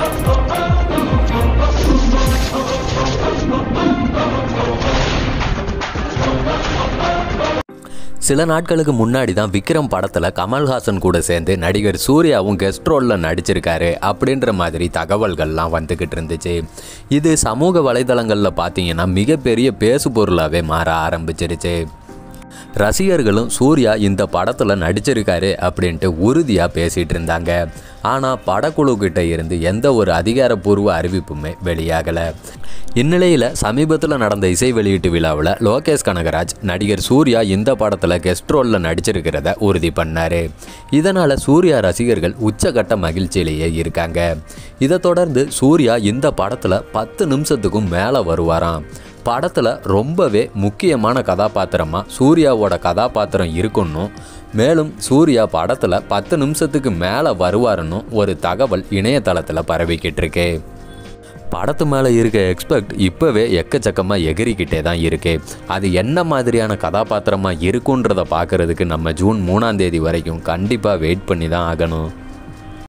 சில நாட்களுக்கு முன்னாடி தான் விக்ரம் படத்தில் கமல்ஹாசன் கூட சேர்ந்து நடிகர் சூர்யாவும் கெஸ்ட் ரோலில் நடிச்சிருக்காரு அப்படின்ற மாதிரி தகவல்கள்லாம் வந்துக்கிட்டு இருந்துச்சு இது சமூக வலைதளங்களில் பார்த்தீங்கன்னா மிகப்பெரிய பேசு பொருளாகவே மாற ஆரம்பிச்சிருச்சு ரசிகர்களும் சூர்யா இந்த படத்தில் நடிச்சிருக்காரு அப்படின்ட்டு உறுதியாக பேசிகிட்டு இருந்தாங்க ஆனால் படக்குழு கிட்ட இருந்து எந்த ஒரு அதிகாரப்பூர்வ அறிவிப்புமே வெளியாகலை இந்நிலையில் சமீபத்தில் நடந்த இசை வெளியீட்டு விழாவில் லோகேஷ் கனகராஜ் நடிகர் சூர்யா இந்த படத்தில் கெஸ்ட் ரோலில் நடிச்சிருக்கிறத உறுதி பண்ணார் இதனால் சூர்யா ரசிகர்கள் உச்சகட்ட மகிழ்ச்சியிலேயே இருக்காங்க இதை தொடர்ந்து சூர்யா இந்த படத்தில் பத்து நிமிஷத்துக்கும் மேலே வருவாராம் படத்தில் ரொம்பவே முக்கியமான கதாபாத்திரமாக சூர்யாவோட கதாபாத்திரம் இருக்குன்னும் மேலும் சூர்யா படத்தில் பத்து நிமிஷத்துக்கு மேலே வருவாருன்னு ஒரு தகவல் இணையதளத்தில் பரவிக்கிட்டு இருக்கு படத்து மேலே இருக்க எக்ஸ்பெக்ட் இப்போவே எக்கச்சக்கமாக எகிரிக்கிட்டே தான் இருக்கு அது என்ன மாதிரியான கதாபாத்திரமாக இருக்குன்றதை பார்க்குறதுக்கு நம்ம ஜூன் மூணாம் தேதி வரைக்கும் கண்டிப்பாக வெயிட் பண்ணி தான் ஆகணும்